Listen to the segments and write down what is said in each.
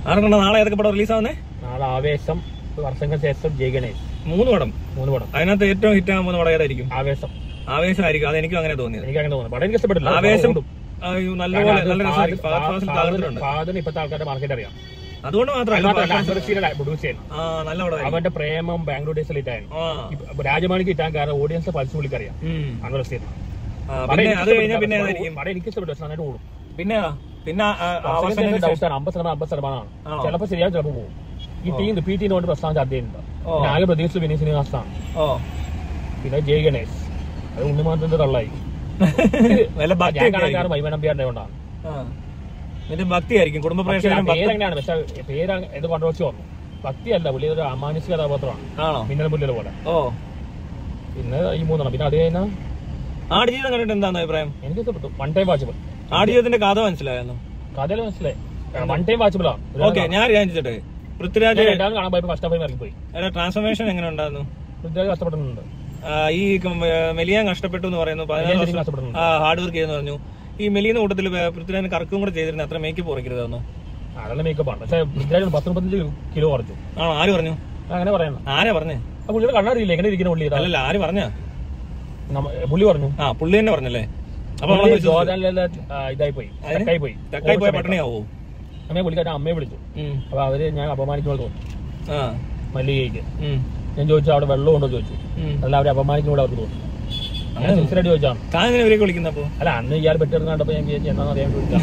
ആറെണ്ണം നാളെ ഏതൊക്കെ പടം റിലീസ് ആവുന്നേ നാളെ ആവേശം ഒരു വർഷങ്ങൾക്ക് ശേഷം ജയ് ഗണേഷ് മൂന്ന് പടം മൂന്ന് പടം അതിനകത്ത് ഏറ്റവും ഹിറ്റ് ആകാൻ പോകുന്ന പടം ഏതായിരിക്കും ആവേശം ആവേശമായിരിക്കും അതെനിക്കും അങ്ങനെ തോന്നിയത് എനിക്ക് അങ്ങനെ തോന്നുന്നു പടം എനിക്ക് ഇഷ്ടപ്പെട്ടില്ല ആവേശം ഓടും. അയ്യോ, നല്ലപോലെ നല്ല രസമായിരിക്കും ഫാദർ- ഫാസ്റ്റ് ഫാസ്റ്റ് തകർത്തിട്ടുണ്ട് ഫാദറിന് ഇപ്പത്തെ ആൾക്കാരുടെ മാർക്കറ്റ് അറിയാം അതുകൊണ്ട് മാത്രമല്ല മാത്രമല്ല അന്തർശീല പ്രൊഡ്യൂസ് ചെയ്യുന്നു ആ നല്ല പടമായിരിക്കും അവന്റെ പ്രേമം ബാംഗ്ലൂർ ഡേയ്സിൽ ഇട്ടായിരുന്നു ആ രാജമാണിക്ക് കിട്ടാൻ കാരണം ഓഡിയൻസ് പൾസ് പുള്ളിക്കറിയാം ഉം. അന്തർശീല ആ, പിന്നെ അത് കഴിഞ്ഞാൽ പിന്നെ ഏതായിരിക്കും പടം എനിക്ക് ഇഷ്ടപ്പെട്ടു പക്ഷെ നന്നായിട്ട് ഓടും പിന്നെ പിന്നെ ആ, ആ, അവസാനം അവസാനം ഡൗട്ടാണ് അമ്പത് ശതമാനം അമ്പത് ശതമാനമാണ് ആണോ? ചിലപ്പോൾ ശരിയാവും ചിലപ്പോൾ പോകും ഈ ടീം റിപ്പീറ്റ് ചെയ്യുന്നതുകൊണ്ട് പ്രശ്നം സാധ്യതയുണ്ട് ഓ. പിന്നെ ആകെ പ്രതീക്ഷിച്ചു വിനീത് ശ്രീനിവാസനാണ് ഓ പിന്നെ ജയ് ഗണേഷ് അത് ഉണ്ണിമാന്ത്രന്റെ തള്ളായി വല്ല ഭക്തി ഞാൻ ഒക്കെ കാണാൻ ആയിരിക്കും. കാരണം വൈമനം നമ്പ്യാരുടെ കൊണ്ടാണ് ആ. എന്നിട്ട് ഭക്തി ആയിരിക്കും കുടുംബ പ്രേക്ഷകരും ഭക്തി പേരെങ്ങനെയാണ് പക്ഷെ പേര് എന്ത് കോൺട്രവേഴ്സി വന്നു ഭക്തിയല്ല പുള്ളി ഒരു അമാനുഷിക കഥാപാത്രമാണ് ആണോ മിന്നൽ മുല്ലിലെ പോലെ ഓ പിന്നെ ഈ മൂന്നെണ്ണം പിന്നെ അത് കഴിഞ്ഞാൽ ആടുജീവിതം കണ്ടിട്ട് എന്താണ് അഭിപ്രായം എനിക്ക് ഇഷ്ടപ്പെട്ടു വൺ ടൈം വാച്ചബിൾ ആടുജീവിതത്തിന്റെ കഥ മനസ്സിലായിരുന്നു കഥയിൽ മനസ്സിലായി വൺ ടൈം വാച്ചബിൾ ആണ് ഓക്കെ ഞാൻ വിചാരിച്ചിട്ടെ പൃഥ്വിരാജ് രണ്ടാമത് കാണാൻ പോയപ്പോൾ ഫസ്റ്റ് ടൈം ഇറങ്ങിപ്പോയി ട്രാൻസ്ഫോർമേഷൻ എങ്ങനെ ഉണ്ടായിരുന്നു പൃഥ്വിരാജ് കഷ്ടപ്പെടുന്നുണ്ട് ആ, ഈ ക- ഏ, മെലിയാൻ കഷ്ടപ്പെട്ടു എന്ന് പറയുന്നു പതിനാറ് മെലിയാൻ വർഷം കഷ്ടപ്പെടുന്നുണ്ട്. ഹാർഡ് വർക്ക് ചെയ്യുന്നു പറഞ്ഞു ഈ മെലിയുന്ന കൂട്ടത്തിൽ പൃഥ്വിരാജിന് കറക്കും കൂടെ ചെയ്തിരുന്ന അത്ര മേക്കപ്പ് കുറയ്ക്കരുതെന്നോ അതല്ല മേക്കപ്പ് ആണ് പക്ഷെ പൃഥ്വിരാജ് പത്ത് മുപ്പത്തഞ്ച് കിലോ കുറച്ചു ആണോ ആര് പറഞ്ഞു അങ്ങനെ പറയണം ആരാ പറഞ്ഞേ ആ പുള്ളിയുടെ കണ്ണറിയില്ല എങ്ങനെ ഇരിക്കുന്ന പുള്ളി ഇതാ. അല്ലല്ല ആര് പറഞ്ഞ നമ്മ- പുള്ളി പറഞ്ഞു ആ പുള്ളി തന്നെ പറഞ്ഞല്ലേ അപ്പൊ പുള്ളി നമ്മളെ വിശ്വസിച്ചു. ജോർദാനിലെ ആ, ഇതായി പോയി അതിന്? തെക്കായി പോയി തെക്കായി പോയ പട്ടണിയാവോ അമ്മയെ പുള്ളിക്കാരൻ അമ്മയെ വിളിച്ചു ഉം. അപ്പൊ അവര് ഞാൻ അപമാനിക്കുന്ന പോലെ തോന്നി ആ മല്ലികയ്ക്ക് ഉം. ഞാൻ ചോദിച്ചു അവിടെ വെള്ളം ഉണ്ടോ ചോദിച്ചു ഉം. അല്ല അവരെ അപമാനിക്കുന്ന പോലെ അവർക്ക് തോന്നി അങ്ങനെ സിൻസിയറായിട്ട് ചോദിച്ചാണ് താൻ എങ്ങനെ ഇവരെയൊക്കെ വിളിക്കുന്നപ്പോ അല്ല അന്ന് ഇയാൾ വെട്ടിയെടുക്കുന്ന കണ്ടപ്പോ ഞാൻ വിചാരിച്ചു എന്നാന്ന് അറിയാൻ വിളിക്കാം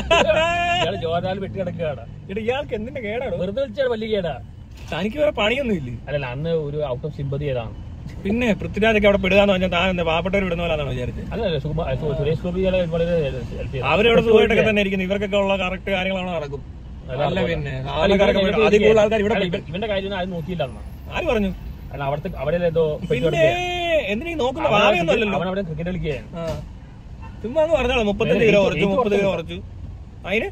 ഇയാൾ ജോർദാനിൽ വെട്ടി കിടക്കുകയാണ് എടാ ഇയാൾക്ക് എന്തിന്റെ കേടാടോ വെറുതെ വിളിച്ചാൽ വലിയ കേടാ തനിക്ക് വേറെ പണിയൊന്നും ഇല്ലേ അല്ലല്ല അന്ന് ഒരു ഔട്ട് ഓഫ് സിമ്പതി ഏതാണ് പിന്നെ പൃഥ്വിരാജൊക്കെ അവിടെ പെടുകാന്ന് പറഞ്ഞാൽ താൻ എന്താ പാവപ്പെട്ടവർ വിടുന്ന പോലാണെന്ന് വിചാരിച്ചത് അല്ലല്ല സുകുമാർ സു- സുരേഷ് ഗോപി ഇയാളെ വളരെ ഹെൽപ്പ് ചെയ്തു അവരവിടെ സുഖമായിട്ടൊക്കെ തന്നെ ഇരിക്കുന്നു ഇവർക്കൊക്കെ ഉള്ള കറക്റ്റ് കാര്യങ്ങളാണ് നടക്കും അല്ല പിന്നെ സാധാരണക്കാരൊക്കെ ഇവൻ- പോയിട്ട് അതിൽ കൂടുതൽ ആൾക്കാർ ഇവിടെ അല്ല, പെട്ടു. ഇവൻ- ഇവന്റെ കാര്യം ആരും നോക്കിയില്ല അന്ന് ആര് പറഞ്ഞു കാരണം അവിടുത്തെ അവിടെ എന്തോ പിന്നെ എന്തിനീ നോക്കുന്ന ഭാവിയൊന്നും അല്ലല്ലോ അവൻ അവിടെ ക്രിക്കറ്റ് കളിക്കുകയാണ് ആ. ചുമ്മാ അങ്ങ് പറഞ്ഞോളാം മുപ്പത്തഞ്ച് കിലോ കുറച്ചു മുപ്പത് കിലോ കുറച്ചു അതിന്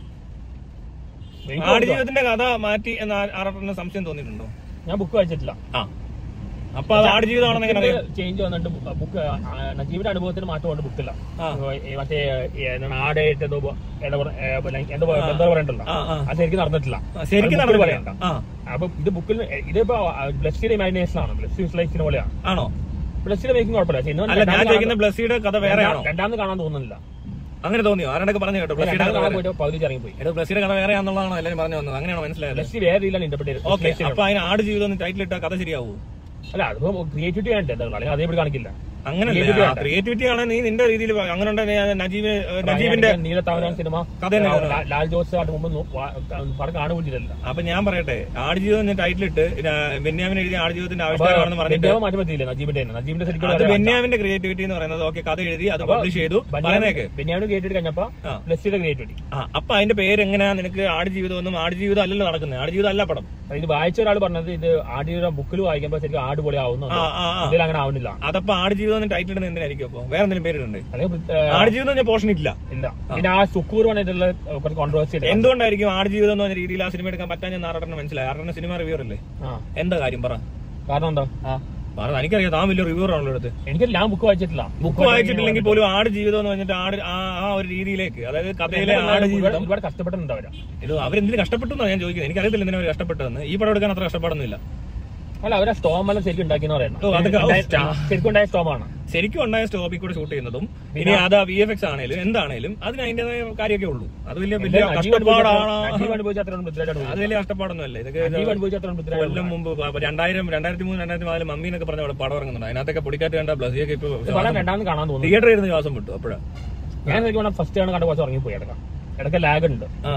ആടുജീവിതത്തിന്റെ കഥ മാറ്റി എന്ന് ആ- ആർക്കെങ്കിലും സംശയം തോന്നിയിട്ടുണ്ടോ ഞാൻ ബുക്ക് വായിച്ചിട്ടില്ല ആ അപ്പൊ അത് ആടുജീവിതമാണെന്ന് എങ്ങനെ അറിയാം ചേഞ്ച് വന്നിട്ട് ബുക്ക് നജീബിന്റെ അനുഭവത്തിന് മാറ്റമുണ്ട് ബുക്കില്ല ആ. ഈ മറ്റേ ഈ എന്താണ് ആടായിട്ട് എന്തോ ബ- എന്താ പറ- ഏ, പിന്നെ എന്തോ പ- എന്തോ പറയണ്ടല്ലോ ആ ആ അത് ശരിക്കും നടന്നിട്ടില്ല ആ, ശരിക്കും അത് ബുക്കിൽ നടന്നില്ല പറയണ്ട ആ അപ്പൊ ഇത് ബുക്കിൽ ഇതിപ്പോ ബ്ലസ്സിയുടെ ഇമാജിനേഷൻ ആണ് ബ്ലസ് വിഷ്വലൈസിന് പോലെയാണ് ആണോ ബ്ലസ്സിയുടെ മേക്കിംഗ് കുഴപ്പമില്ല പക്ഷേ ഇന്ന് അല്ല ഞാൻ രണ്ടാമത് ചോദിക്കുന്ന ബ്ലസ്സിയുടെ കഥ വേറെയാണോ കാണാൻ- രണ്ടാമത് കാണാൻ തോന്നുന്നില്ല അങ്ങനെ തോന്നിയോ ആരണ്ടൊക്കെ പറഞ്ഞു കേട്ടോ ബ്ലസ്സിയുടെ രണ്ടാമത് കഥ കാണാൻ വേറെ. പോയിട്ട് പകുതി ഇറങ്ങിപ്പോയി എടോ ബ്ലസ്സിയുടെ കഥ വേറെയാണെന്നുള്ളതാണോ എല്ലാവരും പറഞ്ഞു വന്നത് അങ്ങനെയാണോ മനസ്സിലായത് ബ്ലസ്സി വേറെ രീതിയിലാണ് ഇന്റർപ്രറ്റ് ഓക്കെ അപ്പൊ അതിന് ആട് ജീവിതം ടൈറ്റിൽ ഇട്ട കഥ ശരിയാവൂ അല്ല അതിപ്പോ ക്രിയേറ്റിവിറ്റി വേണ്ടേ എന്താ അല്ലെങ്കിൽ അതേപടി കാണിക്കില്ല അങ്ങനല്ലേ Creativity വേണ്ട. ക്രിയേറ്റിവിറ്റി ആണ് നീ നിന്റെ രീതിയിൽ അങ്ങനെ ഉണ്ടെങ്കിൽ ഞാൻ നജീബ് നജീബിന്റെ നീലത്താമര സിനിമ കഥ തന്നെ ആ, ലാ- ലാൽ ജോസ് അതിന് മുമ്പ് നോ- വാ- പടം കാണുക വിളിച്ചിട്ടില്ല അപ്പൊ ഞാൻ പറയട്ടെ ആടുജീവിതം ടൈറ്റിൽ ഇട്ട് ബെന്യാമിൻ എഴുതിയ ആടുജീവിതത്തിന്റെ ആവിഷ്കാരമാണെന്ന് പറഞ്ഞിട്ട് ഇന്ത്യ മാറ്റം പറ്റിയില്ല നജീബിന്റെ തന്നെ. നജീബിന്റെ ശരിക്കും അത് ഒരു ബെന്യാമിന്റെ ക്രിയേറ്റിവിറ്റി എന്ന് പറയുന്നത് ഓക്കെ കഥ എഴുതി അത് പബ്ലിഷ് ചെയ്തു പറയുന്നേക്ക് ബെന്യാമിന് ക്രിയേറ്റിവിറ്റി കഴിഞ്ഞപ്പോ ആ. ബ്ലസ്സിയുടെ ക്രിയേറ്റിവിറ്റി ആ അപ്പൊ അതിന്റെ പേര് എങ്ങനെയാ നിനക്ക് ആടുജീവിതം ഒന്നും ആടുജീവിതം അല്ലല്ലോ നടക്കുന്നത് ആടുജീവിതം അല്ല പടം ഇത് വായിച്ച ഒരാൾ പറഞ്ഞത് ഇത് ആടിയുടെ ബുക്കിൽ വായിക്കുമ്പോ ശരിക്കും ആട് പോലെ ആവുന്നു ആ ആ ആ ഇതിൽ അങ്ങനെ ആവുന്നില്ല അതപ്പോ ആടുജീവിതം ടൈറ്റിൽ ഇടുന്നത് എന്തിനായിരിക്കും അപ്പൊ വേറെ എന്തെങ്കിലും പേരിടണ്ടേ അല്ലെങ്കിൽ ഏ, ആടുജീവിതം ഞാൻ പോർഷൻ ഇല്ല ഇല്ല പിന്നെ ആ സുക്കൂർ പറഞ്ഞിട്ടുള്ള കുറച്ച് കോൺട്രവേഴ്സി എന്തുകൊണ്ടായിരിക്കും ആടുജീവിതം എന്ന് പറഞ്ഞ രീതിയിൽ ആ സിനിമ എടുക്കാൻ പറ്റാൻ ഞാൻ നാറടനെ മനസ്സിലായി ആറടന സിനിമ റിവ്യൂർ അല്ലേ ആ എന്താ കാര്യം പറ കാരണം എന്താ പറ എനിക്കറിയാം താൻ വലിയ റിവ്യൂർ ആണല്ലോ എടുത്ത് എനിക്ക് ഞാൻ ബുക്ക് വായിച്ചിട്ടില്ല ബുക്ക് വായിച്ചിട്ടില്ലെങ്കിൽ പോലും ആട് ജീവിതം എന്ന് പറഞ്ഞിട്ട് ആട് ആ ആ ഒരു രീതിയിലേക്ക് അതായത് കഥയിലെ ആട് ജീവിതം ഒരുപാട് കഷ്ടപ്പെട്ടിട്ടുണ്ട് അവര് ഇത് അവരെന്തിന് കഷ്ടപ്പെട്ടു എന്നാണ് ഞാൻ ചോദിക്കുന്നത് എനിക്കറിയത്തില്ല എന്തിനാ അവർ കഷ്ടപ്പെട്ടതെന്ന് ഈ പടം എടുക്കാൻ അത്ര കഷ്ടപ്പാടൊന്നുമില്ല അല്ല അവരെ സ്റ്റോം എല്ലാം ശരിക്കും ഉണ്ടാക്കിയെന്ന് പറയുന്നത് ഓ, അതൊക്കെ- ഓ, സ്റ്റാ- ശരിക്കും ഉണ്ടായ സ്റ്റോമാണ് ശരിക്കും ഉണ്ടായ സ്റ്റോപ്പിൽ കൂടെ ഷൂട്ട് ചെയ്യുന്നതും ഇനി അത് വി എഫ് എക്സ് ആണേലും എന്താണേലും അതിന് അതിന്റേതായ കാര്യമൊക്കെ ഉള്ളൂ അത് വലിയ വലിയ കഷ്ടപ്പാടാണോ നജീബ് അനുഭവിച്ച അത്രയും പൃഥ്വിരാജ് അത് അനുഭവിച്ചു വലിയ കഷ്ടപ്പാടൊന്നും അല്ല ഇതൊക്കെ നജീബ് അനുഭവിച്ച അത്രയും പൃഥ്വിരാജ് കൊല്ലം മുമ്പ് പ- രണ്ടായിരം രണ്ടായിരത്തി മൂന്ന് രണ്ടായിരത്തി നാല് മമ്മി എന്നൊക്കെ പറഞ്ഞ അവിടെ പടം ഇറങ്ങുന്നുണ്ട് അതിനകത്തൊക്കെ പൊടിക്കാറ്റ് കണ്ട ബ്ലസിയൊക്കെ ഇപ്പൊ പടം രണ്ടാമത് കാണാൻ തോന്നുന്നു തിയേറ്ററിൽ ഇരുന്ന് ശ്വാസം വിട്ടു അപ്പോഴാ ഞാൻ ശരിക്കും ഫസ്റ്റ് ആണ് കണ്ട കുറച്ച് ഉറങ്ങിപ്പോയി ഇടക്കാം ഇടയ്ക്ക് ലാഗ് ഉണ്ട് ആ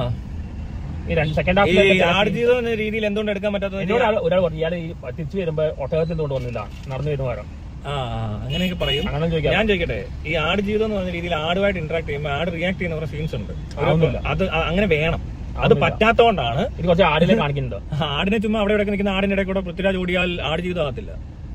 ഈ രണ്ട് സെക്കൻഡ് ഈ ഹാഫ് ആടുജീവിതം എന്ന രീതിയിൽ എന്തുകൊണ്ട് എടുക്കാൻ പറ്റാത്തത് എന്നോട് ആൾ- ഒരാൾ പറഞ്ഞു ഇയാൾ ഈ തിരിച്ചു വരുമ്പോ ഒട്ടകത്തിൽ കൊണ്ട് വന്നില്ല നടന്നു വരുന്ന പകരം ആ ആ, അങ്ങനെയൊക്കെ പറയും അങ്ങനെ ചോദിക്കാം ഞാൻ ചോദിക്കട്ടെ ഈ ആട് ജീവിതം എന്ന് പറഞ്ഞ രീതിയിൽ ആടുമായിട്ട് ഇന്ററാക്ട് ചെയ്യുമ്പോൾ ആട് റിയാക്ട് ചെയ്യുന്ന കുറെ സീൻസ് ഉണ്ട് ഒരു- ആവുന്നില്ല. അത് അ- അങ്ങനെ വേണം അത് പറ്റാത്തോണ്ടാണ് ഇത് കുറച്ച് ആടിനെ കാണിക്കുന്നുണ്ട് ആടിനെ ചുമ്മാ അവിടെ ഇവിടെ നിൽക്കുന്ന ആടിന്റെ ഇടയിൽ കൂടെ പൃഥ്വിരാജ് ഓടിയാൽ ആട് ജീവിതം ആകത്തില്ല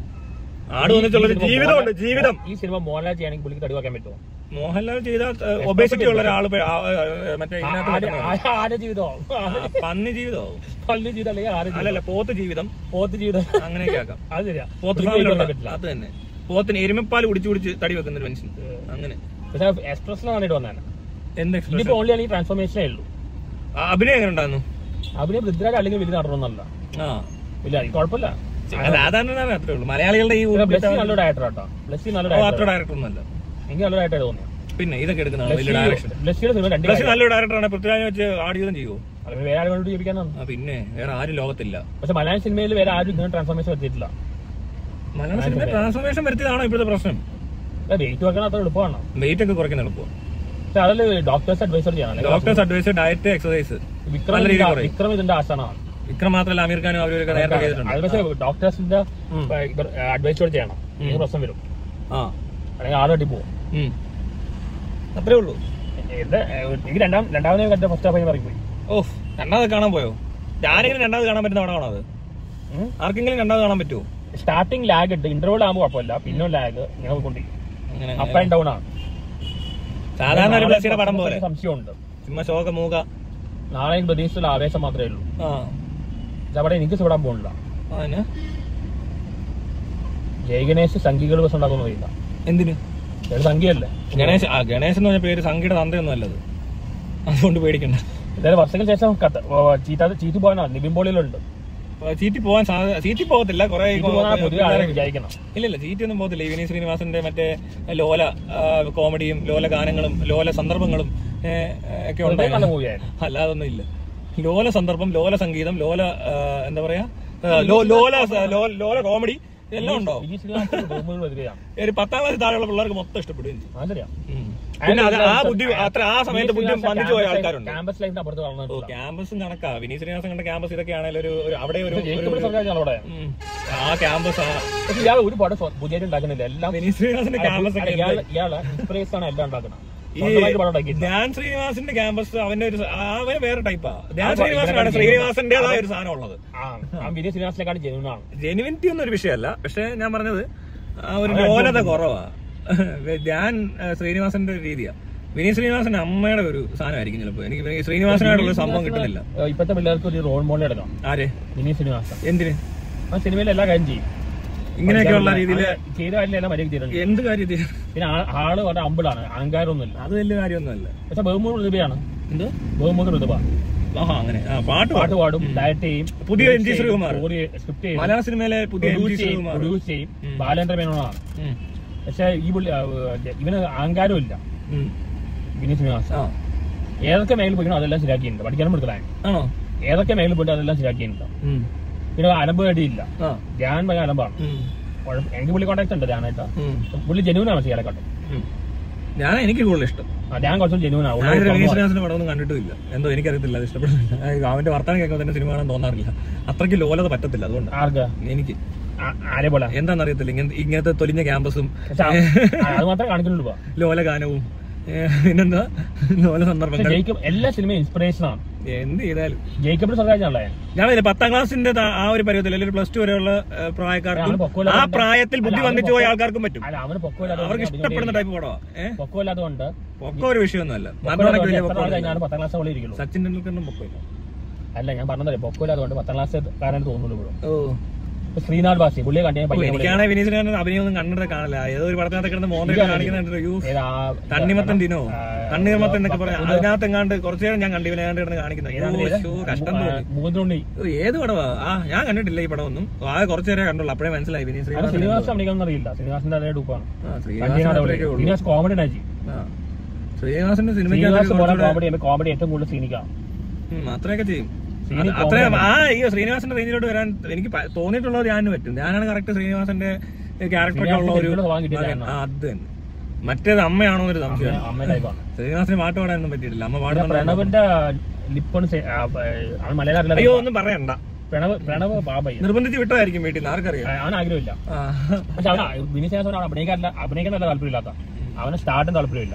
ആട് വന്നിട്ടുള്ള ജീവിതമുണ്ട് ജീവിതം ഈ സിനിമ മോഹൻലാൽ ചെയ്യണമെങ്കിൽ പുള്ളിക്ക് തടി വെക്കാൻ പറ്റുമോ മോഹൻലാൽ ചെയ്ത ഒബേസിറ്റി ഉള്ള ഒരാൾ മറ്റേ ഇതിനകത്ത് ആട്- നിൽക്കുന്നത്. ആ- ആട് ജീവിതം ആ, പന്നി ജീവിതമാവും പള്ളി ജീവിതം അല്ലെങ്കിൽ ആട് ജീവിതം അല്ലല്ല പോത്ത് ജീവിതം പോത്ത് ജീവിതം അങ്ങനെയൊക്കെ ആക്കാം അത് ശരിയാ പോത്ത് പുള്ളിക്ക് ഫാമിലുള്ള വെക്കാൻ പറ്റില്ല അത് തന്നെ പോത്തിന് എരുമപ്പാൽ കുടിച്ചു കുടിച്ച് തടി വെക്കുന്ന ഒരു മനുഷ്യൻ അങ്ങനെ പക്ഷെ എക്സ്പ്രഷൻ കണ്ടിട്ട് വന്നതാണ് എന്ത് എക്സ്പ്രഷൻ ഇതിപ്പോ ഓൺലി ആണെങ്കിൽ ട്രാൻസ്ഫോർമേഷനേ ഉള്ളൂ അഭിനയം എങ്ങനെ ഉണ്ടായിരുന്നു അഭിനയ പൃഥ്വിരാജ് അല്ലെങ്കിൽ വലിയ നടനൊന്നല്ല ആ ഇല്ല ഇത് കുഴപ്പമില്ല സാധാരണ അത്രേ ഉള്ളൂ മലയാളികളുടെ ഈ ബ്ലസ്സി നല്ലൊരു ഡയറക്ടർ കേട്ടോ ബ്ലസ്സി നല്ലൊരു അത്ര ഡയറക്ടർ ഡയറക്ടർ ഒന്നല്ല എനിക്ക് നല്ലൊരു ഡയറക്ടർ തോന്നിയ പിന്നെ ഇതൊക്കെ എടുക്കുന്നതാണ് വലിയ ഡയറക്ഷൻ ബ്ലസ്സിയുടെ സിനിമ രണ്ട് പ്ലസ് നല്ലൊരു ഡയറക്ടറാണ് പൃഥ്വിരാജ് വെച്ച് ആടിയതും ചെയ്യുമോ അല്ലെങ്കിൽ വേറെ ആരും കൊണ്ട് ജീവിക്കാനാണ് ആ പിന്നെ വേറെ ആരും ലോകത്തില്ല പക്ഷെ മലയാളം സിനിമയിൽ വേറെ ആരും ഇങ്ങനെ ട്രാൻസ്ഫോർമേഷൻ എത്തിയിട്ടില്ല മലയാള സിനിമ ട്രാൻസ്ഫോർമേഷൻ വരുത്തിയതാണോ ഇപ്പോഴത്തെ പ്രശ്നം വെയിറ്റ് വെക്കാൻ അത്ര എളുപ്പമാണ് വെയിറ്റ് ഒക്കെ കുറയ്ക്കുന്ന എളുപ്പം പക്ഷെ അതിൽ ഡോക്ടേഴ്സ് അഡ്വൈസർ ചെയ്യണം doctors advice diet exercise Vikram നല്ല രീതിയിൽ ഇതിന്റെ- കുറയും. വിക്രം ഇതിന്റെ ആശാനാണ് വിക്രം മാത്രമല്ല അമീർ ഖാനും അവരൊക്കെ നേരത്തെ ചെയ്തിട്ടുണ്ട് അത് പക്ഷേ ഡോക്ടേഴ്സിന്റെ അഡ്വൈസോട് ചെയ്യണം ഉം. ഏത് പ്രശ്നം വരും ആ അല്ലെങ്കിൽ ആളെ തട്ടി പോകും ഉം. അത്രേ ഉള്ളൂ എന്റെ എനിക്ക് രണ്ടാം രണ്ടാമത് കണ്ട ഫസ്റ്റ് ഹാഫ് പറയും പോയി ഓ രണ്ടാമത് കാണാൻ പോയോ ആരെങ്കിലും രണ്ടാമത് കാണാൻ പറ്റുന്ന പടമാണോ അത് ആർക്കെങ്കിലും രണ്ടാമത് കാണാൻ പറ്റുമോ സ്റ്റാർട്ടിങ് ലാഗ് ഉണ്ട് ഇന്റർവൽ ആകുമ്പോൾ കുഴപ്പമില്ല പിന്നെ ലാഗ് ഇങ്ങനെ പോയിക്കൊണ്ടിരിക്കും അങ്ങനെ അപ്പ് ആൻഡ് ഡൗൺ ആണ് സാധാരണ ഒരു ബ്ലസ്സിയുടെ പടം പോലെ സംശയമുണ്ട് ചുമ്മാ ശോക മൂക നാളെ എനിക്ക് പ്രതീക്ഷിച്ചുള്ള ആവേശം മാത്രമേ ഉള്ളൂ ആ പക്ഷെ അവിടെ എനിക്ക് സുവിടാൻ പോകുന്നില്ല അതിന് ജയഗണേശ് സംഖ്യകൾ ബസ് ഉണ്ടാക്കുന്നില്ല എന്തിന് ഒരു സംഖ്യയല്ലേ ഗണേശ് ആ ഗണേശ് എന്ന് പറഞ്ഞ പേര് സംഗീത തന്തയൊന്നും അല്ലത് അതുകൊണ്ട് പേടിക്കണ്ട എന്തായാലും വർഷങ്ങൾക്ക് ശേഷം കത്ത് ഓ, ചീത്ത ചീറ്റ് പോകാനാണ് നിവിൻ പോളിയിലുണ്ട് അപ്പൊ ചീറ്റി പോവാൻ സാധ്യത ചീറ്റി പോകത്തില്ല കുറെ ചീറ്റ് പോകാൻ പൊതുവെ ആരും വിചാരിക്കണം ഇല്ലില്ല ചീറ്റി ഒന്നും പോകത്തില്ല ഈ വിനീത് ശ്രീനിവാസന്റെ മറ്റേ ലോല ആ, കോമഡിയും ലോല ഗാനങ്ങളും ലോല സന്ദർഭങ്ങളും ഏ, ഒക്കെ വെറുതെ ഉണ്ടായിരുന്നു നല്ല മൂവിയായിരുന്നു അല്ലാതൊന്നും ഇല്ല ലോല സന്ദർഭം ലോല സംഗീതം ലോല ആ, എന്താ പറയാ ആ, ലോ- ലോല സ- ലോ- ലോല കോമഡി എല്ലാം ഉണ്ടാവും വിജയ് ശ്രീനിവാസൻ റൂമുകൾ എതിരെയാണ് ഒരു പത്താം ക്ലാസ് താഴെയുള്ള പിള്ളേർക്ക് മൊത്തം ഇഷ്ടപ്പെടുകയും ചെയ്യും അതറിയാം ഉം. പിന്നെ അത് ആ ബുദ്ധി അത്ര ആ സമയത്ത് ബുദ്ധി വന്നിച്ചു പോയ ആൾക്കാരുണ്ട് ക്യാമ്പസ് ലൈഫിന് അപ്പുറത്ത് ഓ വളർന്നിട്ടില്ല ക്യാമ്പസും കണക്കാ വിനീത് ശ്രീനിവാസൻ കണ്ട ക്യാമ്പസ് ഇതൊക്കെ ആണെങ്കിലും ഒരു ഒരു- അവിടെ ഒരു ഒരു- ജയിക്കപ്പെട്ട സർക്കാർ അവിടെ ഉം. ആ ക്യാമ്പസ് ആ പക്ഷെ ഇയാൾ ഒരു പടം പുതിയതായിട്ട് ഉണ്ടാക്കുന്നില്ല എല്ലാം വിനീത് ശ്രീനിവാസന്റെ ക്യാമ്പസ് ഒക്കെ ഇയാൾ ഇയാള് ഇൻസ്പിറേഷൻ ആണ് എല്ലാം ഉണ്ടാക്കുന്നത് ഈ സ്വന്തമായിട്ട് പടം ഉണ്ടാക്കിയില്ല ധ്യാൻ ശ്രീനിവാസന്റെ ക്യാമ്പസ് അവന്റെ ഒരു സ- ആ, അവന് വേറെ ടൈപ്പാ ധ്യാൻ ശ്രീനിവാസനാണ് ശ്രീനിവാസന്റേതായ ഒരു സാധനം ഉള്ളത് ആ ആ വിനീത് ശ്രീനിവാസിനെക്കാളും ജനുവിനാണ് ജെനുവിനിറ്റി ഒന്നും ഒരു വിഷയമല്ല പക്ഷെ ഞാൻ പറഞ്ഞത് ആ ഒരു ലോലത കുറവാ ധ്യാൻ ആ, ശ്രീനിവാസന്റെ ഒരു രീതിയാ വിനീത് ശ്രീനിവാസന്റെ അമ്മയുടെ ഒരു സാധനമായിരിക്കും ചിലപ്പോ എനിക്ക് വിനീത് ശ്രീനിവാസനായിട്ടുള്ള ഒരു സംഭവം കിട്ടുന്നില്ല ഏഹ് ഇപ്പോഴത്തെ പിള്ളേർക്ക് ഒരു റോൾ മോഡൽ എടുക്കണം ആര് വിനീത് ശ്രീനിവാസൻ എന്തിന് ആ സിനിമയിൽ എല്ലാ കാര്യം ചെയ്യും ഇങ്ങനെയൊക്കെയുള്ള രീതിയിൽ ആ, ചെയ്ത കാര്യം എല്ലാം മര്യാദ ചെയ്തിട്ടുണ്ട് എന്ത് കാര്യത്തിൽ പിന്നെ ആ- ആള് വളരെ അമ്പിളാണ് അഹങ്കാരമൊന്നുമില്ല അത് വലിയ കാര്യമൊന്നുമല്ല പക്ഷെ ബഹുമൂന്ന് പ്രതിഭയാണ് എന്തോ ബഹുമൂന്ന് പ്രതിഭ ആഹാ അങ്ങനെ ആ പാട്ട് പാട്ട് പാടും പാടും ഡയറ്റ് ചെയ്യും പുതിയ എൻ ജി ശ്രീകുമാർ സ്ക്രിപ്റ്റ് ചെയ്യും മലയാള സിനിമയിലെ പുതിയ എൻ ജി പ്രൊഡ്യൂസ് ചെയ്യും ശ്രീകുമാർ പ്രൊഡ്യൂസ് ചെയ്യും ഉം. ബാലേന്ദ്ര മേനോനാണ് ഉം. പക്ഷെ ഈ പുള്ളി ആ, ഇവന് അഹങ്കാരം ഇല്ല ഉം. വിനീത് ശ്രീനിവാസൻ ആ ഏതൊക്കെ മേഖല പോയിക്കണോ അതെല്ലാം ശരിയാക്കിയിട്ടുണ്ട് പഠിക്കാനും എടുക്കലായി ആണോ ഏതൊക്കെ മേഖല പോയിട്ട് അതെല്ലാം ശരിയാക്കിയിട്ടുണ്ട് ഉം. പിന്നെ അലമ്പ് കടിയില്ല ആ ധ്യാൻ ഭയങ്കര അലമ്പാണ് ഉം. കുഴപ്പം- എനിക്ക് പുള്ളി കോണ്ടാക്ട് ഉണ്ട് ധ്യാനായിട്ട് ഉം. പുള്ളി ജനുവിനാണ് ചെയ്യാനെക്കാട്ടും ഉം. ഞാൻ എനിക്ക് കൂടുതൽ ഇഷ്ടം ആ ധ്യാൻ കുറച്ചും ജനുവിനാണ് ഞാൻ വിനീത് ശ്രീനിവാസന്റെ പടമൊന്നും കണ്ടിട്ടില്ല എന്തോ എനിക്കറിയത്തില്ല അത് ഇഷ്ടപ്പെടുന്നില്ല ആ, അവന്റെ വർത്തമാനം കേൾക്കുമ്പോൾ തന്നെ സിനിമ കാണാൻ തോന്നാറില്ല അത്രയ്ക്ക് ലോലത പറ്റത്തില്ല അതുകൊണ്ട് ആർക്ക് എനിക്ക് ആ- ആരെ പോലെ എന്താണെന്നറിയത്തില്ല ഇങ്ങനെ ഇങ്ങനത്തെ തൊലിഞ്ഞ ക്യാമ്പസും പക്ഷെ ആ- ആ, അത് മാത്രമേ കാണിക്കുന്നുള്ളൂ ഇപ്പൊ. ലോല ഗാനവും ഏ, പിന്നെന്താ ലോല പക്ഷെ സന്ദർഭങ്ങൾ ജയിക്കബ് എല്ലാ സിനിമയും ഇൻസ്പിറേഷൻ ആണ് എന്ത് ചെയ്താലും ജയിക്കബിൾ സർക്കാരിനാണല്ലേ ഞാൻ പറഞ്ഞില്ലേ, പത്താം ക്ലാസ്സിന്റെ താ- ആ ഒരു പരുവത്തിൽ അല്ലെങ്കിൽ പ്ലസ് ടു വരെയുള്ള ഏ, പ്രായക്കാർക്കും അവന് പൊക്കമില്ലാതെ ആ കൊണ്ട് പ്രായത്തിൽ ബുദ്ധി അല്ല, അവന് വന്നിച്ചു പോയ പൊക്കം- ആൾക്കാർക്കും പറ്റും അല്ല അവന് പൊക്കമില്ലാതെ അവർക്ക് ഇഷ്ടപ്പെടുന്ന ടൈപ്പ് പടമാ ഏഹ് പൊക്കമില്ലാത്തതുകൊണ്ട് പൊക്കം ഒരു വിഷയമൊന്നുമല്ല മരണമൊക്കെ വലിയ എത്ര നാൾ പൊക്കം കഴിഞ്ഞാണ് പത്താം ക്ലാസ് പോലെ ഇരിക്കുള്ളൂ സച്ചിൻ ടെണ്ടുൽക്കറിനും പൊക്കമില്ല അല്ല ഞാൻ പറഞ്ഞതല്ലേ പൊക്കമില്ലാത്തതുകൊണ്ട് പത്താം ക്ലാസ് കാരൻ തോന്നുള്ളൂ ഇപ്പോഴും ഓ ഇപ്പൊ ശ്രീനാഥ് ബാസി പുള്ളിയെ കണ്ടു ഓ, എനിക്കാണെങ്കിൽ വിനീതിനെ അഭിനയൊന്നും കണ്ടിട്ട് കാണില്ല ഏതോ ഒരു പടത്തിനകത്ത് കിടന്ന് മോന്തയൊക്കെ കാണിക്കുന്നുണ്ട് യോ തണ്ണിമത്തൻ ദിനോ തണ്ണിമത്തൻ എന്നൊക്കെ പറയാം അതിനകത്ത് എങ്ങാണ്ട് കുറച്ചു നേരം ഞാൻ കണ്ടു ഇവനെ കണ്ട് കിടന്ന് കാണിക്കുന്നത് കഷ്ടം തോന്നി മുഖത്തുണ്ടി ഓ, ഏത് പടവാ ആ ഞാൻ കണ്ടിട്ടില്ല ഈ പടമൊന്നും ആ കുറച്ചു നേരം കണ്ടുള്ളൂ അപ്പോഴേ മനസ്സിലായി വിനീത് അത് ശ്രീനിവാസൻ ശ്രീനിവാസ് അഭിനയിക്കാൻ അറിയില്ല ശ്രീനിവാസിന്റെ അതേ ഡൂപ്പാണ് ആ, ശ്രീനിവാസൻ അത്രയൊക്കെ ഉള്ളൂ. ശ്രീനിവാസ് കോമഡി ഉണ്ടാക്കി ആ. ശ്രീനിവാസന്റെ സിനിമയ്ക്ക് ശ്രീനിവാസ് പോലെ കോമഡി ചെയ്യുമ്പോൾ കോമഡി ഏറ്റവും കൂടുതൽ സീനിക്കാം അത്രയൊക്കെ ചെയ്യും ശ്രീനി അത് അത്രയും ആ ഈ ശ്രീനിവാസന്റെ റേഞ്ചിലോട്ട് വരാൻ എനിക്ക് പ- തോന്നിയിട്ടുള്ളത് ഞാനും പറ്റും ഞാനാണ് കറക്റ്റ് ശ്രീനിവാസന്റെ ക്യാരക്ടറൊക്കെ ഉള്ള ഒരു ശ്രീനിവാസന്റെ സ്വഭാവം കിട്ടിയ മകൻ. ആ, അത് തന്നെ മറ്റേത് അമ്മയാണോ എന്നൊരു സംശയം അമ്മ ടൈപ്പാണ് ശ്രീനിവാസന് പാട്ട് പാടാനൊന്നും പറ്റിയിട്ടില്ല അമ്മ പിന്നെ പാടുന്നുണ്ടോ പ്രണവിന്റെ ലിപ്പൊൺ അവൻ മലയാളം അയ്യോ ഒന്നും പറയണ്ട പ്രണവ് പ്രണവ് ബാബയ്യ നിർബന്ധിച്ച് വിട്ടതായിരിക്കും വീട്ടിൽ നിന്ന് ആർക്കറിയാം അവൻ ആഗ്രഹമില്ല ആ. പക്ഷെ അവൻ വിനീത് ശ്രീനിവാസൻ അഭിനയിക്കാൻ അഭിനയിക്കാൻ നല്ല താല്പര്യമില്ലാത്ത അവന് സ്റ്റാർട്ടും താല്പര്യമില്ല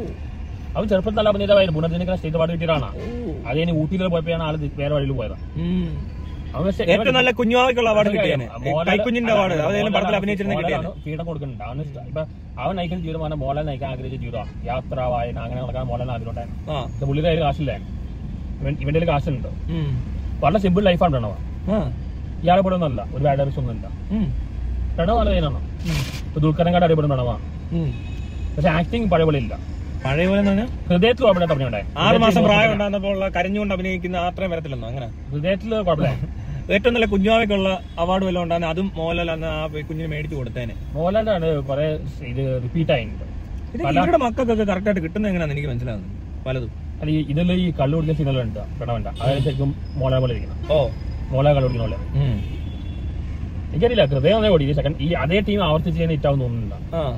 അവൻ ചെറുപ്പത്തിൽ നല്ല അഭിനേതാവായിരുന്നു പുനർജനിക്കാൻ സ്റ്റേറ്റ് പാട്ട് കിട്ടിയതാണ് അത് കഴിഞ്ഞ് ഊട്ടിയിൽ പോയപ്പോഴാണ് ആള് വേറെ വഴിയിൽ പോയത് ഉം. അവൻ പക്ഷേ ഏറ്റവും നല്ല കുഞ്ഞുവാവയ്ക്കുള്ള അവാർഡ് കിട്ടിയാണ് മോഹൻലാൽ- കൈക്കുഞ്ഞിന്റെ അവാർഡ് അതേലും പടത്തിൽ മോഹൻലാൽ അഭിനയിച്ചിരുന്ന കിട്ടിയാണ് ഫ്രീഡം കൊടുക്കുന്നുണ്ട് അവന് ഇഷ്ട- ഇപ്പൊ അവൻ നയിക്കുന്ന ജീവിതമാണ് മോഹൻലാൽ നയിക്കാൻ ആഗ്രഹിച്ച ജീവിതമാണ് യാത്ര വായന അങ്ങനെ നടക്കാൻ മോഹൻലാൽ ആഗ്രഹം ഉണ്ടായിരുന്നു ആ പക്ഷെ പുള്ളിയുടെ കയ്യിൽ കാശില്ല ഇവൻ ഇവന്റെ കയ്യിൽ കാശുണ്ട് ഉം. വളരെ സിമ്പിൾ ലൈഫാണ് പ്രണവ് ആ ഇയാളെ പോലെ ഒന്നുമല്ല ഒരു ബാഡ് ഹാബിറ്റ്സ് ഒന്നുമില്ല ഉം. പ്രണവ് നല്ല പയ്യനാണ് ഇപ്പൊ ദുൽഖരങ്കാട് അറിയപ്പെടുന്ന പ്രണവാണ് ഉം. പക്ഷെ ആക്ടിങ് പഴയ പോലെ ഇല്ല പഴയ പോലെ എന്ന് പറഞ്ഞാൽ ഹൃദയത്തിൽ കുഴപ്പമില്ല പറഞ്ഞോണ്ടേ ആറ് മാസം പ്രായം ഉണ്ടാകുന്നപ്പോൾ ഉള്ള കരഞ്ഞുകൊണ്ട് അഭിനയിക്കുന്ന അത്രയും വരത്തില്ലെന്നോ അങ്ങനെ ഹൃദയത്തിൽ കുഴപ്പമില്ല ഏറ്റവും നല്ല കുഞ്ഞാവയ്ക്കുള്ള അവാർഡ് വല്ലതും ഉണ്ടാകുന്ന അതും മോഹൻലാൽ അന്ന് ആ കുഞ്ഞിന് മേടിച്ചു കൊടുത്തേനെ മോഹൻലാലാണ് കുറെ ഇത് റിപ്പീറ്റ് ആയിട്ടുണ്ട് ഇത് ഇവരുടെ മക്കൾക്കൊക്കെ കറക്റ്റ് ആയിട്ട് കിട്ടുന്നത് എങ്ങനെയാണെന്ന് എനിക്ക് മനസ്സിലാവുന്നത് പലതും അല്ല ഈ ഇതിൽ ഈ കള്ളു കുടിക്കുന്ന സീനുകളുണ്ട് പ്രണവന്റെ അതായത് ശരിക്കും മോളെ പോലെ ഇരിക്കണം ഓ മോളെ കള്ളു കുടിക്കുന്ന പോലെ ഉം. എനിക്കറിയില്ല ഹൃദയം ഒന്നേ ഓടി സെക്കൻഡ് ഈ അതേ ടീം ആവർത്തിച്ച് ചെയ്യാൻ ഇറ്റാവും തോന്നുന്നില്ല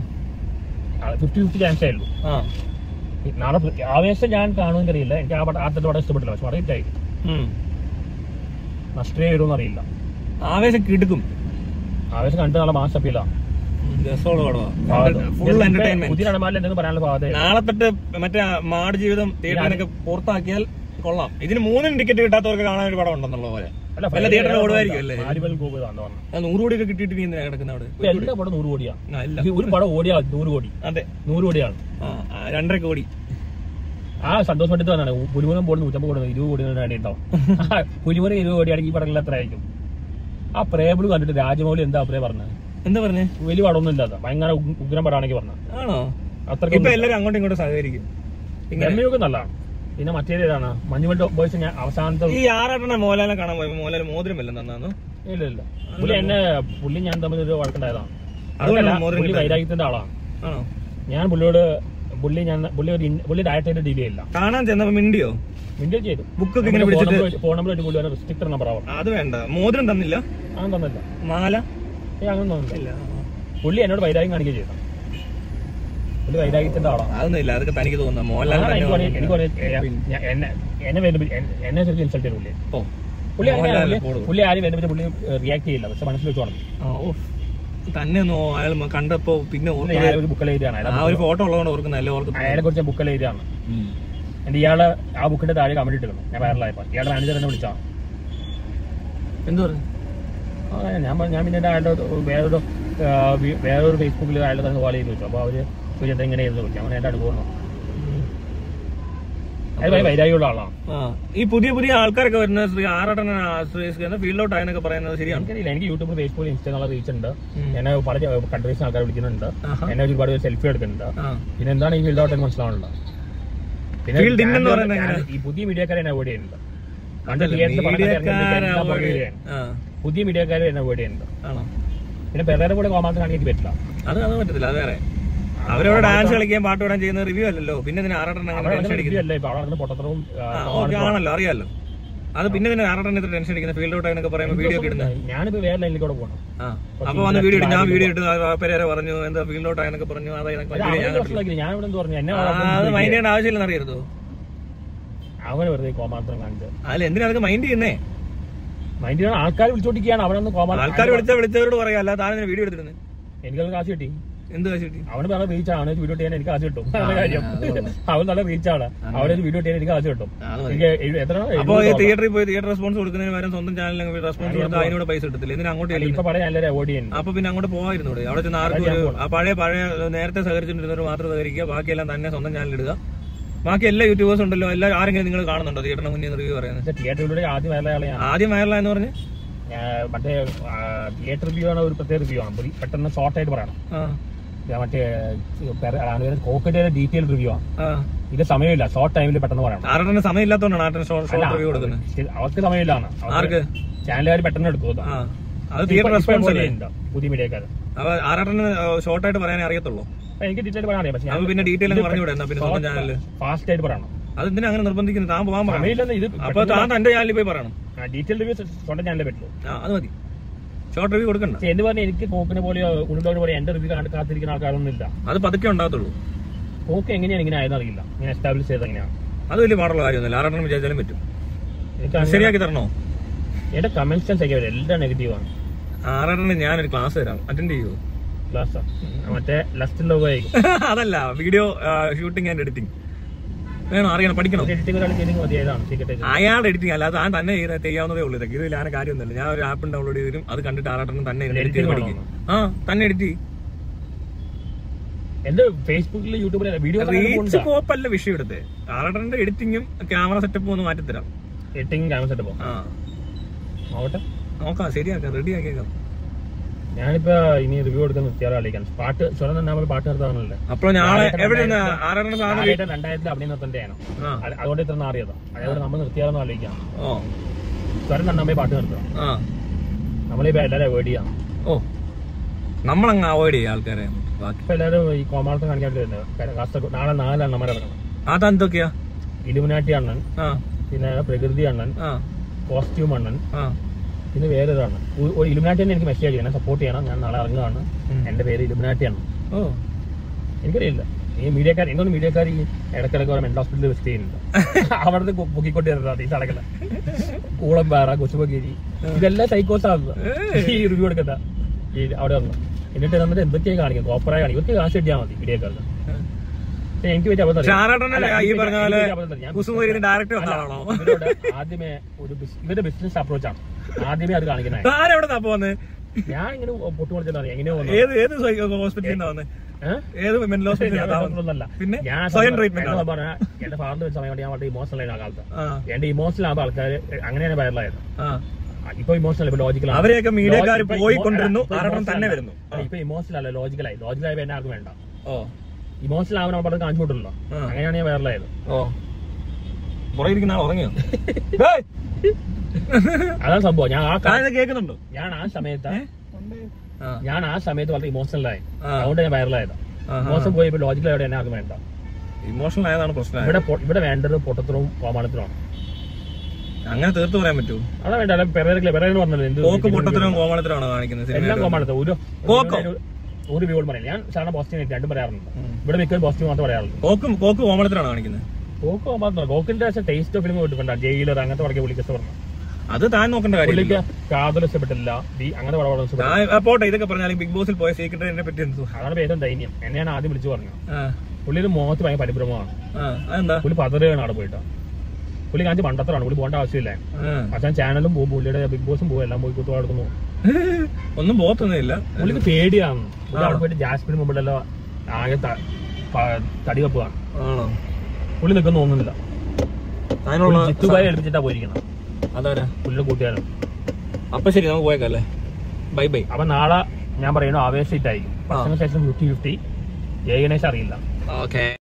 ആ ഫിഫ്റ്റി ഫിഫ്റ്റി ചാൻസേ ഉള്ളൂ ആ ഈ നാളെ പ്ര- ആവേശം ഞാൻ കാണുമെന്ന് അറിയില്ല എനിക്ക് ആ പടം ആദ്യത്തെ പടം ഇഷ്ടപ്പെട്ടില്ല പക്ഷെ വളരെ ഹിറ്റായി ഉം. നഷ്ടമേ വരുമെന്ന് അറിയില്ല ആവേശം കിടുക്കും ആവേശം കണ്ട് നാളെ മാസം അപ്പീല രസമുള്ള പടമാണ് ഫുൾ എന്റർടൈൻമെന്റ് പുതിയ നടന്മാരിൽ എന്തെങ്കിലും പറയാനുള്ള ഭാഗത്തെ നാളെ തൊട്ട് മറ്റേ ആ മാട് ജീവിതം തിയേറ്ററിനൊക്കെ പുറത്താക്കിയാൽ കൊള്ളാം ഇതിന് മൂന്നിന് ടിക്കറ്റ് കിട്ടാത്തവർക്ക് കാണാൻ ഒരു പടം ഉണ്ടെന്നുള്ള പോലെ അല്ല വല്ല തിയേറ്ററിൽ ഓടുമായിരിക്കും അല്ലേ ആരിബൽ ഗോപി ഇതാന്ന് പറഞ്ഞു ആ നൂറ് കോടിയൊക്കെ കിട്ടിയിട്ട് നീ എന്തിനാ കിടക്കുന്ന അവിടെ ഇപ്പൊ എല്ലാ പടം നൂറ് കോടിയാ ആ, ഇല്ല ഇത് ഒരു പടം ഓടിയാ നൂറ് കോടി അതെ നൂറ് കോടിയാണ് ആ ആ, രണ്ടര കോടി ആ സന്തോഷ് പറ്റത്ത് തന്നെയാണ് പുലിമുനം ബോർഡ് നൂറ്റമ്പത് കോടി ഇരുപത് കോടി വേണ്ടി ഉണ്ടാവും പുലിമുനം ഇരുപത് കോടിയാണെങ്കിൽ ഈ പടങ്ങളിൽ എത്ര ആയിരിക്കും ആ പ്രേബിൾ കണ്ടിട്ട് രാജമൗലി എന്താ അഭിപ്രായം പറഞ്ഞത് എന്താ പറഞ്ഞേ വലിയ പടമൊന്നും ഇല്ലാത്ത ഭയങ്കര ഉഗ്- ഉഗ്രം പടമാണെങ്കിൽ പറഞ്ഞത് ആണോ അത്രയ്ക്ക് ഇപ്പൊ എല്ലാരും അങ്ങോട്ടും ഇങ്ങോട്ടും സഹകരിക്കും ഇങ്ങനെ ഗമ്യൊക്കെ നല്ലതാണ് പിന്നെ മറ്റേതാണ് മഞ്ഞുമൽ ബോയ്സ് ഞാൻ അവസാനത്തെ ഈ ആറാട്ടെണ്ണ മോഹൻലാലിനെ കാണാൻ പോയപ്പോ മോഹൻലാൽ മോതിരം വല്ലതും തന്നു ഇല്ല ഇല്ല പുള്ളി എന്നെ പുള്ളി ഞാൻ തമ്മിൽ ഒരു വഴക്കുണ്ടായതാണ് അതുകൊണ്ടാണ് അതല്ല, മോതിരം പുള്ളി കിട്ടാത്തത്. വൈരാഗ്യത്തിന്റെ ആളാണ് ആണോ ഞാൻ പുള്ളിയോട് പുള്ളി ഞാൻ പുള്ളി ഒരു ഇൻ- പുള്ളി ഡയറക്റ്റായിട്ട് ഡീൽ ചെയ്യില്ല കാണാൻ ചെന്നപ്പോ മിണ്ടിയോ മിൻഡിൽ ചെയ്തു ബുക്കൊക്കെ ഇങ്ങനെ പിടിച്ചിട്ട് ഫോൺ നമ്പർ വെച്ച് പുള്ളി റിസ്ട്രിക്ടർ നമ്പർ ആവണം അത് വേണ്ട മോതിരം തന്നില്ല അങ്ങനെ തന്നില്ല മാല ഏ അങ്ങനെ തന്നില്ല ഇല്ല പുള്ളി എന്നോട് വൈരാഗ്യം കാണിക്കുക ചെയ്തു പുള്ളി വൈരാഗ്യത്തിന്റെ ആളാണ് അതൊന്നും ഇല്ല അതൊക്കെ തനിക്ക് തോന്നുന്ന മോഹൻലാൽ അതാണ് തന്നെ എനിക്ക് പറയാൻ- എനിക്ക് പറഞ്ഞില്ല. പറയാൻ- ഞാൻ- എന്നെ എന്നെ വേദന- എന്നെ- എന്നെ ശരിക്കും ഇൻസൾട്ട് ചെയ്തു പുള്ളി ഓ പുള്ളി അങ്ങനെയാണ് മോഹൻലാലിനെ പുള്ളി- പോടും. പുള്ളി ആരും വേദന പുള്ളി റിയാക്ട് ചെയ്യില്ല പക്ഷെ മനസ്സിൽ വെച്ച് വേണം ആ, ഓ. തന്നെ ഒന്ന് അയാൾ മ- കണ്ടപ്പോ പിന്നെ പുള്ളി ഓർക്കുന്നത് അയാൾ ഒരു ബുക്കൽ എഴുതിയാണ് ആ ഒരു ഫോട്ടോ ഉള്ളതുകൊണ്ട് ഓർക്കുന്ന അല്ലേ ഓർക്കുന്നത് അയാളെ കുറിച്ച് ബുക്കൽ എഴുതിയാണ് എന്റെ ഇയാള് ആ ബുക്കിന്റെ താഴെ കമന്റ് ഇട്ടിരുന്നു ഞാൻ വൈറലായപ്പോ ഇയാളുടെ മാനേജർ എന്നെ വിളിച്ചാണ് എന്ത് പറഞ്ഞു ആ, ഞാൻ പറ- ഞാൻ പിന്നെ അയാളുടെ വേറൊരു ആ, വി- വേറൊരു ഫേസ്ബുക്കിൽ അയാളുടെ തന്നെ കോൾ ചെയ്ത് വെച്ചു അപ്പൊ അവര് ചോദിച്ചത് എങ്ങനെയായിരുന്നു ചോദിച്ചു അവൻ എന്റെ അടുത്ത് പോകുന്നു അത് ഭയങ്കര വൈരാഗ്യമുള്ള ആളാണ് ആ ഈ പുതിയ പുതിയ ആൾക്കാരൊക്കെ വരുന്നത് ശ്രീ ആറട്ടൻ ഫീൽഡ് ഔട്ട് ആയെന്നൊക്കെ പറയുന്നത് ശരിയാണ് എനിക്കറിയില്ല എനിക്ക് യൂട്യൂബിൽ ഫേസ്ബുക്കിൽ ഇൻസ്റ്റാഗ്രാമിൽ റീച്ച് ഉണ്ട് ഉം. എന്നെ പല കൺട്രീസിന് ആൾക്കാർ വിളിക്കുന്നുണ്ട് ആഹാ. എന്നെ ഒരുപാട് സെൽഫി എടുക്കുന്നുണ്ട് ആ പിന്നെ എന്താണ് ഈ ഫീൽഡ് ഔട്ട് എന്ന് മനസ്സിലാവുന്നുണ്ടോ Field in എന്ന് പറയുന്നത് ഞാൻ- എങ്ങനെയാ? ഈ പുതിയ മീഡിയക്കാരെ എന്നെ അവോയ്ഡ് ചെയ്യുന്നുണ്ട് പണ്ട് അതല്ല, theatre ൽ പടം കണ്ടിട്ട് മീഡിയക്കാരെ എല്ലാം avoid പുറകെ ചെയ്യാൻ. ഇരിക്കുകയാണ്. ആ, പുതിയ മീഡിയക്കാരെ എന്നെ അവോയ്ഡ് ചെയ്യുന്നുണ്ട് ആണോ പിന്നെ പെരേരെ കൂടെ കോമാത്ത് കാണിക്കാൻ എനിക്ക് പറ്റില്ല അത് അത് പറ്റത്തില്ല അത് വേറെ അവരവിടെ ഡാൻസ് കളിക്കുകയും പാട്ട് പാടാൻ ചെയ്യുന്ന റിവ്യൂ അല്ലല്ലോ പിന്നെ ഇതിന് ആറട്ടൻ അങ്ങനെ അവിടെ ടെൻഷൻ അങ്ങനെ അടിക്കുന്നത് review അല്ല ഇപ്പൊ അവിടെ നടക്കുന്ന പൊട്ടത്തരവും ആ, ആ, ഓക്കെ ആണല്ലോ അറിയാലോ അത് പിന്നെ ഇതിന് ആറട്ടൻ ഇത്ര ടെൻഷൻ അടിക്കുന്ന ഫീൽഡ് ഔട്ട് ആയെന്നൊക്കെ പറയുമ്പോൾ വീഡിയോ ഒക്കെ ഇടുന്നത് ഞാനിപ്പോ വേറെ ലൈനിലേക്കൂടെ പോകണം ആ അപ്പൊ വന്ന് വീഡിയോ ഇട്ട് ഞാൻ വീഡിയോ ഇട്ട് പേരെ പറഞ്ഞു എന്താ ഫീൽഡ് ഔട്ട് ആയെന്നൊക്കെ പറഞ്ഞു അതായത് അത് അവനെ പ്രശ്നമാക്കില്ല ഞാൻ ഇവിടെ പറഞ്ഞു എന്നെ അത് മൈൻഡ് ചെയ്യേണ്ട ആവശ്യമില്ലെന്ന് അറിയരുതോ അവനെ വെറുതെ കോമാത്രം കാണിച്ചത് അതിൽ എന്തിനാ അതൊക്കെ മൈൻഡ് ചെയ്യുന്നേ മൈൻഡ് ചെയ്യണം ആൾക്കാർ വിളിച്ചോണ്ടിരിക്കുകയാണ് അവനൊന്ന് കോമാ ആൾക്കാർ വിളിച്ച വിളിച്ചവരോട് പറയാം അല്ല താൻ വീഡിയോ എടുത്തിരുന്നത് എനിക്കത് കാശ് കിട്ടി എന്ത് കാശ് കിട്ടി അവന് നല്ല റീച്ച് ആണ് വീഡിയോ ചെയ്യാൻ എനിക്ക് കാശ് കിട്ടും നല്ല കാര്യം അവൻ നല്ല റീച്ച് ആണ് അവനൊരു വീഡിയോ ചെയ്യാൻ എനിക്ക് കാശ് കിട്ടും അത് മതി. എനിക്ക് എഴു- എത്ര അപ്പൊ ഈ തിയേറ്ററിൽ പോയി തിയേറ്റർ റെസ്പോൺസ് കൊടുക്കുന്നതിന് പകരം സ്വന്തം ചാനലിൽ റെസ്പോൺസ് കൊടുത്താൽ അതിനൂടെ പൈസ കിട്ടത്തില്ല ഇതിന് അങ്ങോട്ട് ഇപ്പൊ ചെല്ലുന്നത് പടം എല്ലാവരും അവോയ്ഡ് ചെയ്യുന്നു അപ്പൊ പിന്നെ അങ്ങോട്ട് പോകായിരുന്നു ഇവിടെ അവിടെ ചെന്ന് ആർക്കും ഒരു ആ പഴയ പഴയ നേരത്തെ സഹകരിച്ചിരുന്നവർ മാത്രം സഹകരിക്കുക ബാക്കിയെല്ലാം തന്നെ സ്വന്തം ചാനൽ ഇടുക ബാക്കി എല്ലാ യൂട്യൂബേഴ്സ് ഉണ്ടല്ലോ എല്ലാ ആരെങ്കിലും നിങ്ങൾ കാണുന്നുണ്ടോ തിയേറ്ററിന് മുന്നേ റിവ്യൂ പറയുന്നത് തിയേറ്ററിലൂടെ ആദ്യം വയറിലെ ഞാൻ ആദ്യം വൈറലായെന്ന് പറഞ്ഞ് മറ്റേ തിയേറ്റർ റിവ്യൂ ആണ് ഒരു പ്രത്യേക റിവ്യൂ ആണ് പുള്ളി പെട്ടെന്ന് ഷോർട്ട് ആയിട്ട് പറയണം ആ ഞാൻ മറ്റേ കോക്കറ്റിന്റെ ഡീറ്റെയിൽ റിവ്യൂ ആണ് ആ ഇത് സമയമില്ല ഷോർട്ട് ടൈമിൽ പെട്ടെന്ന് പറയണം ആറട്ടന് സമയമില്ലാത്തതുകൊണ്ടാണ് ആട്ടൻ ഷോർട്ട് ഷോർട്ട് റിവ്യൂ കൊടുക്കുന്നത് ഇത് അവർക്ക് സമയമില്ലാണ് ആർക്ക് ചാനലുകാർ പെട്ടെന്ന് എടുക്കും ആ അത് തിയേറ്റർ റെസ്പോൺസ് അല്ലേ പുതിയ മീഡിയക്കാർ അപ്പൊ ആറാട്ടന് ഷോർട്ടായിട്ട് പറയാനേ അറിയത്തുള്ളൂ എനിക്ക് ഡീറ്റെയിൽ പറയാൻ അറിയാം പക്ഷെ അപ്പൊ പിന്നെ ഡീറ്റെയിൽ അങ്ങ് പറഞ്ഞു എന്നാ പിന്നെ സ്വന്തം ചാനലില് ഫാസ്റ്റ് ആയിട്ട് പറയണം അത് എന്തിനാ അങ്ങനെ നിർബന്ധിക്കുന്നത് താൻ പോകാൻ പറയണം സമയമില്ലെന്ന് ഇത് അപ്പൊ താൻ തന്റെ ചാനലിൽ പോയി പറയണം ഡീറ്റെയിൽ റിവ്യൂ സ്വന്തം ചാനലിൽ പറ്റുള്ളൂ ആ അത് മതി ഷോർട്ട് റിവ്യൂ കൊടുക്കണ്ട പക്ഷെ എന്ന് പറഞ്ഞാൽ എനിക്ക് കോക്കിനെ പോലെ ഉള്ളിലോട് പോലെ എന്റെ റിവ്യൂ കാത്തിരിക്കുന്ന ആൾക്കാരൊന്നും ഇല്ല അത് പതുക്കെ ഉണ്ടാകത്തുള്ളൂ കോക്ക് എങ്ങനെയാണ് ഇങ്ങനെ ആയെന്ന് അറിയില്ല ഇങ്ങനെ എസ്റ്റാബ്ലിഷ് ചെയ്ത് എങ്ങനെയാണ് അത് വലിയ പാടുള്ള കാര്യമൊന്നുമില്ല ആറാട്ടൻ വിചാരിച്ചാലും പറ്റും എനിക്ക് അങ്ങനെ- ശരിയാക്കി തരണോ എന്റെ കമന്റ്സ് ഒക്കെ വരും എല്ലാം നെഗറ്റീവാണ് ആറാട്ടന് ഞാനൊരു ക്ലാസ് തരാം അറ്റൻഡ് ചെയ്യൂ ക്ലാസ് മറ്റേ ലസ്റ്റ് ലോഗോ ആയിരിക്കും അതല്ല വീഡിയോ ഷൂട്ടിംഗ് ആൻഡ് എഡിറ്റിംഗ് വേണം അറിയണം പഠിക്കണം എഡിറ്റിംഗ് ഒരാൾ ചെയ്തെങ്കിൽ മതിയായതാണ് സീക്രട്ട് അയാളുടെ എഡിറ്റിംഗ് അല്ല അത് താൻ തന്നെ ചെയ്ത- ചെയ്യാവുന്നതേ ഉള്ളൂ ഇതൊക്കെ ഇതിൽ ഞാൻ കാര്യമൊന്നുമില്ല ഞാൻ ഒരു ആപ്പ് ഡൗൺലോഡ് ചെയ്തിരും അത് കണ്ടിട്ട് ആറാട്ടനും തന്നെ എഡിറ്റ് ചെയ്ത് Editing പഠിക്കും ആ തന്നെ എഡിറ്റ് ചെയ്യും എന്റെ ഫേസ്ബുക്കിൽ യൂട്യൂബിൽ വീഡിയോ റീച്ച് കോപ്പല്ല വിഷയം എടുത്ത് ആറാട്ടന്റെ എഡിറ്റിങ്ങും ക്യാമറ സെറ്റപ്പും ഒന്ന് മാറ്റിത്തരാം എഡിറ്റിംഗ് ക്യാമറ സെറ്റ് ആ നോക്കട്ടെ നോക്കാം ശരിയാക്കാം റെഡി ആക്കിയേക്കാം ഞാനിപ്പോ ഇനി റിവ്യൂ എടുക്കാൻ നിർത്തിയാൽ കളിക്കാൻ പാട്ട് സ്വരം തന്നെ നമ്മൾ പാട്ട് നിർത്താണല്ലേ അപ്പോൾ ഞാളെ എവിടെ നിന്ന് ആരാണ് സാധനം ആദ്യമായിട്ട് രണ്ടായിരത്തിൽ അഭിനയം നിർത്തേണ്ടതാണ് ആ അത് അതുകൊണ്ട് ഇത്ര അറിയാം അതേപോലെ നമ്മൾ നിർത്തിയാലെന്ന് ആലോചിക്കാം ഓ സ്വരം നന്നായി പാട്ട് നിർത്തണം ആ നമ്മളിപ്പോ എല്ലാവരും അവോയ്ഡ് ചെയ്യാം ഓ നമ്മളങ്ങ് അവോയ്ഡ് ചെയ്യാം ആൾക്കാരെ ബാക്കി ഇപ്പൊ എല്ലാവരും ഈ കോമാളത്തെ കാണിക്കാൻ വരുന്നത് കാസർഗോഡ് നാളെ നാല് അണ്ണന്മാരെ ഇറങ്ങണം അതെന്തൊക്കെയാ ഇലുമിനാട്ടി അണ്ണൻ ആ പിന്നെ പ്രകൃതി അണ്ണൻ ആ കോസ്റ്റ്യൂം അണ്ണൻ ആ പിന്നെ വേറൊരു അണ്ണൻ ഒരു- ഒരു ഇലുമിനാട്ടി തന്നെ എനിക്ക് മെസ്സേജ് ചെയ്യണം സപ്പോർട്ട് ചെയ്യണം ഞാൻ നാളെ ഇറങ്ങുകയാണ് ഉം. എന്റെ പേര് ഇലുമിനാട്ടി അണ്ണൻ ഓ എനിക്കറിയില്ല ഈ മീഡിയക്കാർ എന്തൊന്നും മീഡിയക്കാർ ഈ ഇടക്കിടക്ക് ഓരോ മെന്റൽ ഹോസ്പിറ്റലിൽ വിസിറ്റ് ചെയ്യുന്നുണ്ട് അവിടുന്ന് പൊക്കിക്കൊണ്ട് വരുന്നതാണ് ഈ സ്ഥലങ്ങളെ കൂളമ്പാറ കൊച്ചുപഗിരി ഇതെല്ലാം സൈക്കോസാണ് ഈ റിവ്യൂ എടുക്കണ്ട ഈ അവിടെ വന്ന് എന്നിട്ട് എന്നിട്ട് എന്തൊക്കെയാണ് കാണിക്കുന്നത് ഓപ്പറായി കാണിക്കും ഇവർക്ക് കാശ് കിട്ടിയാൽ മതി മീഡിയക്കാർക്ക് പക്ഷേ എനിക്ക് പറ്റിയ അബദ്ധം പക്ഷെ അറിയാം. ആറാട്ടനല്ലേ അല്ല, ഈ എനിക്ക് പറഞ്ഞ പറ്റിയ- പോലെ എനിക്ക് അബദ്ധം അറിയാം. ഞാൻ കുസുമൂരിന് ഡയറക്ടർ അല്ല, വന്നാണോ ഇവരോട് ആദ്യമേ ഒരു ബിസ്- ഇവരുടെ ബിസിനസ് അപ്രോച്ചാണ് ആദ്യമേ അത് കാണിക്കുന്നത് ആരെവിടെ അപ്പൊ വന്ന് ഞാൻ ഇങ്ങനെ പൊട്ടുപൊളിച്ചാൽ അറിയാം എങ്ങനെയോ വന്നു ഏത് ഏത് ഹോസ്പിറ്റലിൽ നിന്നാ വന്ന് ഏഹ് ഏത് മെന്റൽ ഹോസ്പിറ്റലിൽ ഒന്നുമല്ല പിന്നെ ഞാൻ സ്വയം ട്രീറ്റ്മെന്റ് എന്നോട് പറഞ്ഞ എന്റെ ഫാദർ വെച്ച സമയം കൊണ്ട് ഞാൻ വളരെ ഇമോഷണൽ ആയിരുന്നു ആ കാലത്ത് ആ എന്റെ ഇമോഷണൽ ആകുമ്പോൾ ആൾക്കാർ അങ്ങനെയാണ് വൈറലായത് ആ ഇപ്പൊ ഇമോഷണൽ ഇപ്പൊ ലോജിക്കലാണ് അവരെയൊക്കെ മീഡിയക്കാർ പോയിക്കൊണ്ടിരുന്നു ആറട്ടം തന്നെ വരുന്നു ഇപ്പൊ ഇമോഷണൽ അല്ല ലോജിക്കലായി ലോജിക്കലായി എന്നെ ആർക്കും വേണ്ട ഓ ഇമോഷണൽ ആവാൻ നമ്മൾ കാണിച്ചു വിട്ടില്ലല്ലോ ആ. അങ്ങനെയാണ് ഞാൻ വൈറലായത് ഓ പുറകിരിക്കുന്ന ആൾ ഉറങ്ങിയോ ഏയ്! അതാണ് സംഭവം ഞാൻ ആ കാ- താനിത് കേൾക്കുന്നുണ്ടോ ഞാൻ ആ സമയത്ത് ആ ഞാൻ ആ സമയത്ത് വളരെ ഇമോഷണലായി ആ. അതുകൊണ്ട് ഞാൻ വൈറലായത് ആ, ഇമോഷൻ പോയി ഇപ്പൊ ലോജിക്കലായിട്ട് എന്നെ ആർക്കും വേണ്ട ഇമോഷണൽ ആയതാണ് പ്രശ്നം ഇവിടെ പൊ- ഇവിടെ വേണ്ടത് പൊട്ടത്തരവും കോമാളിത്തരമാണ് അങ്ങനെ തീർത്ത് പറയാൻ പറ്റൂ അതാ വേണ്ട അല്ല പെരേരക്കില്ല പെരേരെന്ന് പറഞ്ഞല്ലോ എന്ത് പോക്ക് പൊട്ടത്തിനും കോമളത്തിനാണോ കാണിക്കുന്നത് എല്ലാം സിനിമയിൽ കോമാളിത്തരം ഒരു പോക്കോ? ഒരു- ഒരു വ്യൂ പറയില്ല ഞാൻ സാധാരണ പോസിറ്റീവ് രണ്ടും പറയാറുണ്ട് ഉം. ഇവിടെ മിക്കതും പോസിറ്റീവ് മാത്രമേ പറയാറുള്ളൂ പോക്ക് പോക്ക് കോമളത്തിനാണോ കാണിക്കുന്നത് കോക്ക് കോമാളിത്തരം കോക്കിന്റെ ടേസ്റ്റ് ഓഫ് ഫിലിം പോയിട്ടുണ്ട് ജയിലർ അങ്ങനത്തെ പടക്കെ പുള്ളിക്ക് പറഞ്ഞു അത് താൻ നോക്കേണ്ട കാര്യമില്ല പുള്ളിക്ക് കാതൽ ഇഷ്ടപ്പെട്ടില്ല ദി അങ്ങനത്തെ പടം ഇഷ്ടപ്പെട്ടു ഞാൻ ആ, പോട്ടെ ഇതൊക്കെ പറഞ്ഞാലും ബിഗ് ബോസിൽ പോയ സീക്രട്ടിനെ പറ്റി എന്ത് അതാണ് പേരും ധൈര്യം എന്നെയാണ് ആദ്യം വിളിച്ചു പറഞ്ഞത് ആ പുള്ളിയുടെ മുഖത്ത് ഭയങ്കര പരിഭ്രമമാണ് ആ അതെന്താ പുള്ളി പതറുകയാണ് അവിടെ പോയിട്ട് പുള്ളി കാണിച്ച് പണ്ടത്താണ് പുള്ളി പോകേണ്ട ആവശ്യമില്ല ആ. അച്ഛൻ ചാനലും പോകും പുള്ളിയുടെ ബിഗ് ബോസും പോകും എല്ലാം പോയി കുത്തു നടക്കുന്നു ഒന്നും പോത്തൊന്നുമില്ല പുള്ളിക്ക് പേടിയാണ് പുള്ളി അവിടെ പോയിട്ട് ജാസ്മിന് മുമ്പിലല്ലോ ആകെ ത- പ- തടി വെപ്പുകയാണ് ആണോ പുള്ളി നിൽക്കുന്ന തോന്നുന്നില്ല അതിനുള്ള ജിത്തുബായി എടുപ്പിച്ചിട്ടാ പോയിരിക്കണം അതാരാ പുള്ളിയുടെ കൂട്ടുകാരൻ അപ്പൊ ശരി നമുക്ക് പോയേക്കല്ലേ ബൈ ബൈ അപ്പൊ നാളെ ഞാൻ പറയുന്നു ആവേശിട്ടായിരിക്കും ഭക്ഷണ ശേഷം ഫിഫ്റ്റി ഫിഫ്റ്റി ഏകദേശം അറിയില്ല ഓക്കെ